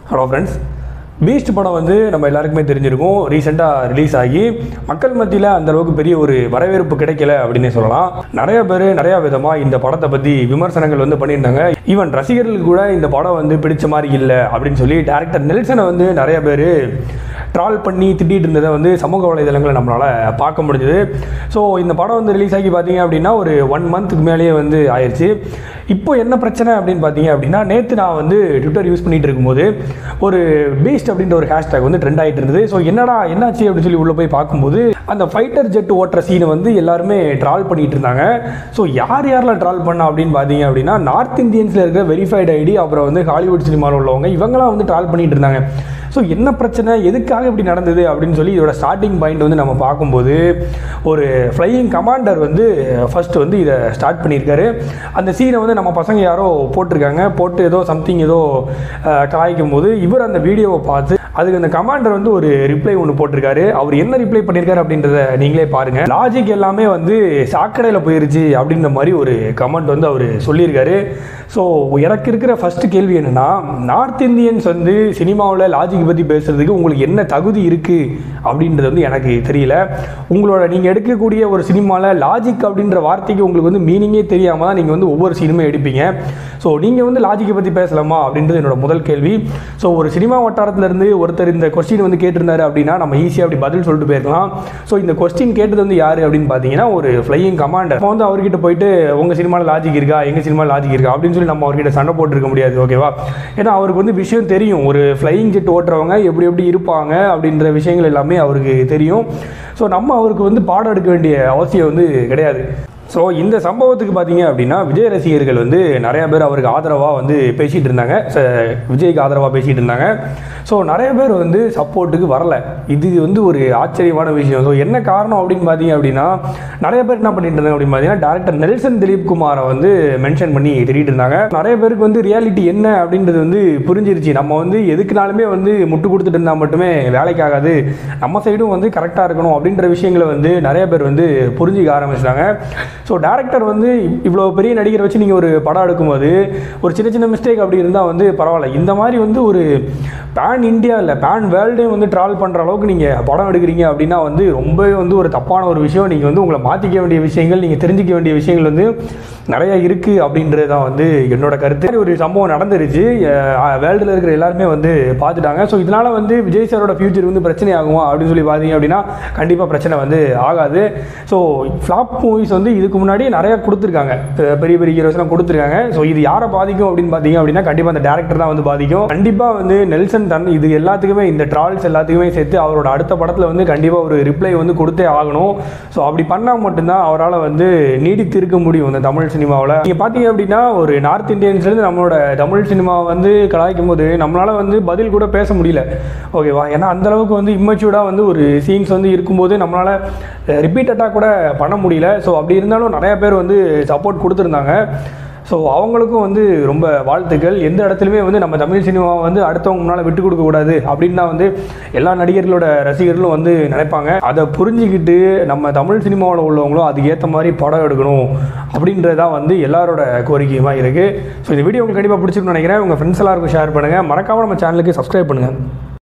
hello friends Beast படம் வந்து நம்ம எல்லாருக்குமே தெரிஞ்சிருக்கும் ரீசெண்டாக ரிலீஸ் ஆகி மக்கள் மத்தியில் அந்த அளவுக்கு பெரிய ஒரு வரவேற்பு கிடைக்கல அப்படின்னே சொல்லலாம் நிறைய பேர் நிறைய விதமாக இந்த படத்தை பற்றி விமர்சனங்கள் வந்து பண்ணியிருந்தாங்க ஈவன் ரசிகர்களுக்கு கூட இந்த படம் வந்து பிடிச்ச மாதிரி இல்லை அப்படின்னு சொல்லி டேரக்டர் நெல்சனை வந்து நிறைய பேர் ட்ரால் பண்ணி திட்டிகிட்டு இருந்ததை வந்து சமூக வலைதளங்களை நம்மளால் பார்க்க முடிஞ்சது ஸோ இந்த படம் வந்து ரிலீஸ் ஆகி பார்த்தீங்க அப்படின்னா ஒரு ஒன் மந்த்துக்கு மேலேயே வந்து ஆயிடுச்சு இப்போ என்ன பிரச்சனை அப்படின்னு பார்த்தீங்க அப்படின்னா நேற்று நான் வந்து ட்விட்டர் யூஸ் பண்ணிட்டு இருக்கும்போது ஒரு பீஸ்ட் அப்படின்ற ஒரு ஹேஷ்டேக் வந்து ட்ரெண்ட் ஆகிட்டு இருந்தது ஸோ என்னடா என்னாச்சு அப்படின்னு சொல்லி உள்ளே போய் பார்க்கும்போது அந்த ஃபைட்டர் ஜெட் ஓட்டுற சீனை வந்து எல்லாருமே ட்ரால் பண்ணிட்டு இருந்தாங்க ஸோ யார் யாரெல்லாம் ட்ரால் பண்ணா அப்படின்னு பார்த்தீங்க அப்படின்னா நார்த் இந்தியன்ஸில் இருக்கிற வெரிஃபைடு ஐடி அப்புறம் வந்து ஹாலிவுட் சினிமாவில் உள்ளவங்க இவங்களாம் வந்து ட்ரால் பண்ணிட்டு இருந்தாங்க ஸோ என்ன பிரச்சனை எதுக்காக இப்படி நடந்தது அப்படின்னு சொல்லி இதோட ஸ்டார்டிங் பாயிண்ட் வந்து நம்ம பார்க்கும்போது ஒரு ஃப்ளையிங் கமாண்டர் வந்து ஃபர்ஸ்ட் வந்து இதை ஸ்டார்ட் பண்ணியிருக்காரு அந்த சீனை வந்து நம்ம பசங்க யாரோ போட்டிருக்காங்க போட்டு ஏதோ சம்திங் ஏதோ அஹ், கலாய்க்கும் போது இவர் அந்த வீடியோவை பார்த்து அதுக்கு அந்த கமாண்டர் வந்து ஒரு ரிப்ளை ஒன்று போட்டிருக்காரு அவர் என்ன ரிப்ளை பண்ணியிருக்காரு அப்படின்றத நீங்களே பாருங்க லாஜிக் எல்லாமே வந்து சாக்கடையில் போயிருச்சு அப்படின்ற மாதிரி ஒரு கமெண்ட் வந்து அவர் சொல்லியிருக்காரு ஸோ எனக்கு இருக்கிற ஃபர்ஸ்ட் கேள்வி என்னன்னா நார்த் இந்தியன்ஸ் வந்து சினிமாவில் லாஜிக் பற்றி பேசுறதுக்கு உங்களுக்கு என்ன தகுதி இருக்குது அப்படின்றது வந்து எனக்கு தெரியல உங்களோட நீங்கள் எடுக்கக்கூடிய ஒரு சினிமாவில் லாஜிக் அப்படின்ற வார்த்தைக்கு உங்களுக்கு வந்து மீனிங்கே தெரியாமல் தான் நீங்கள் வந்து ஒவ்வொரு சினிமா எடுப்பீங்க ஸோ நீங்கள் வந்து லாஜிக்கை பற்றி பேசலாமா அப்படின்றது என்னோட முதல் கேள்வி ஸோ ஒரு சினிமா வட்டாரத்திலேருந்து ஒருத்தர் இந்த கொஸ்டின் வந்து கேட்டிருந்தாரு அப்படின்னா நம்ம ஈஸியாக அப்படி பதில் சொல்லிட்டு போயிருக்கலாம் ஸோ இந்த கொஸ்டின் கேட்டது வந்து யார் அப்படின்னு பார்த்தீங்கன்னா ஒரு ஃப்ளையிங் கமாண்டர் நம்ம வந்து அவர்கிட்ட போயிட்டு உங்கள் சினிமாவில் லாஜிக் இருக்கா எங்கள் சினிமாவில் லாஜிக் இருக்கா அப்படின்னு சொல்லி நம்ம அவர்கிட்ட சண்டை போட்டுருக்க முடியாது ஓகேவா ஏன்னா அவருக்கு வந்து விஷயம் தெரியும் ஒரு ஃப்ளையிங் ஜெட் ஓட்டுறவங்க எப்படி எப்படி இருப்பாங்க அப்படின்ற விஷயங்கள் எல்லாமே அவருக்கு தெரியும் ஸோ நம்ம அவருக்கு வந்து பாடம் எடுக்க வேண்டிய அவசியம் வந்து கிடையாது ஸோ இந்த சம்பவத்துக்கு பார்த்தீங்க அப்படின்னா விஜய் ரசிகர்கள் வந்து நிறைய பேர் அவருக்கு ஆதரவாக வந்து பேசிகிட்டு இருந்தாங்க ச- விஜய்க்கு ஆதரவாக பேசிகிட்டு இருந்தாங்க ஸோ நிறைய பேர் வந்து சப்போர்ட்டுக்கு வரல இது வந்து ஒரு ஆச்சரியமான விஷயம் ஸோ என்ன காரணம் அப்படின்னு பார்த்தீங்க அப்படின்னா நிறைய பேர் என்ன பண்ணிட்டு இருந்தாங்க அப்படின்னு பார்த்தீங்கன்னா டேரக்டர் நெல்சன் திலீப் குமாரை வந்து மென்ஷன் பண்ணி திட்டிட்டு இருந்தாங்க நிறைய பேருக்கு வந்து ரியாலிட்டி என்ன அப்படின்றது வந்து புரிஞ்சிருச்சு நம்ம வந்து எதுக்குனாலுமே வந்து முட்டு கொடுத்துட்டு இருந்தால் மட்டுமே வேலைக்கு ஆகாது நம்ம சைடும் வந்து கரெக்டாக இருக்கணும் அப்படின்ற விஷயங்களை வந்து நிறைய பேர் வந்து புரிஞ்சிக்க ஆரம்பிச்சிட்டாங்க ஸோ டேரக்டர் வந்து இவ்- இவ்வளோ பெரிய நடிகரை வச்சு நீங்கள் ஒரு படம் எடுக்கும்போது ஒரு சின்ன சின்ன மிஸ்டேக் அப்படி இருந்தால் வந்து பரவாயில்ல இந்த மாதிரி வந்து ஒரு பேன் இந்தியா இல்லை பேன் வேர்ல்டே வந்து ட்ராவல் பண்ணுற அளவுக்கு நீங்கள் படம் எடுக்கிறீங்க அப்படின்னா வந்து ரொம்பவே வந்து ஒரு தப்பான ஒரு விஷயம் நீங்கள் வந்து உங்களை மாற்றிக்க வேண்டிய விஷயங்கள் நீங்கள் தெரிஞ்சிக்க வேண்டிய விஷயங்கள் வந்து நிறைய இருக்குது அப்படின்றது தான் வந்து என்னோட கருத்து ஒரு சம்பவம் நடந்துருச்சு வேர்ல்டில் இருக்கிற எல்லாருமே வந்து பார்த்துட்டாங்க ஸோ இதனால் வந்து விஜய் சாரோட ஃபியூச்சர் வந்து பிரச்சனை ஆகுமா அப்படின்னு சொல்லி பார்த்தீங்க அப்படின்னா கண்டிப்பாக பிரச்சனை வந்து ஆகாது ஸோ ஃப்ளாப் மூவிஸ் வந்து இதுக்கு முன்னாடி நிறைய கொடுத்துருக்காங்க பெ- பெரிய பெரிய ஹீரோஸ்லாம் கொடுத்துருக்காங்க ஸோ இது யாரை பாதிக்கும் அப்படின்னு பார்த்தீங்க அப்படின்னா கண்டிப்பாக அந்த டேரக்டர் தான் வந்து பாதிக்கும் கண்டிப்பாக வந்து நெல்சன் தன் இது எல்லாத்துக்குமே இந்த ட்ரால்ஸ் எல்லாத்துக்குமே சேர்த்து அவரோட அடுத்த படத்தில் வந்து கண்டிப்பாக ஒரு ரிப்ளை வந்து கொடுத்தே ஆகணும் ஸோ அப்படி பண்ணால் மட்டும்தான் அவரால் வந்து நீடித்து இருக்க முடியும் இந்த தமிழ் சினிமாவில் நீங்கள் பார்த்தீங்க அப்படின்னா ஒரு நார்த் இந்தியன்ஸ்லேருந்து நம்மளோட தமிழ் சினிமாவை வந்து கலாய்க்கும் போது நம்மளால் வந்து பதில் கூட பேச முடியல ஓகேவா ஏன்னா அந்த அளவுக்கு வந்து இம்மச்சூர்டாக வந்து ஒரு சீன்ஸ் வந்து இருக்கும்போது நம்மளால் ரிப்பீட்டடாக கூட பண்ண முடியல ஸோ அப்படி இருந்தாலும் நிறைய பேர் வந்து சப்போர்ட் கொடுத்துருந்தாங்க ஸோ அவங்களுக்கும் வந்து ரொம்ப வாழ்த்துக்கள் எந்த இடத்துலையுமே வந்து நம்ம தமிழ் சினிமாவை வந்து அடுத்தவங்க முன்னால் விட்டு கொடுக்கக்கூடாது அப்படின்னு தான் வந்து எல்லா நடிகர்களோட ரசிகர்களும் வந்து நினைப்பாங்க அதை புரிஞ்சுக்கிட்டு நம்ம தமிழ் சினிமாவில் உள்ளவங்களும் அதுக்கு ஏற்ற மாதிரி படம் எடுக்கணும் அப்படின்றதான் வந்து எல்லாரோட கோரிக்கையுமா இருக்குது ஸோ இந்த வீடியோ உங்களுக்கு கண்டிப்பாக பிடிச்சிருக்குன்னு நினைக்கிறேன் உங்கள் ஃப்ரெண்ட்ஸ் எல்லாருக்கும் ஷேர் பண்ணுங்கள் மறக்காமல் நம்ம சேனலுக்கு சப்ஸ்கிரைப் பண்ணுங்கள்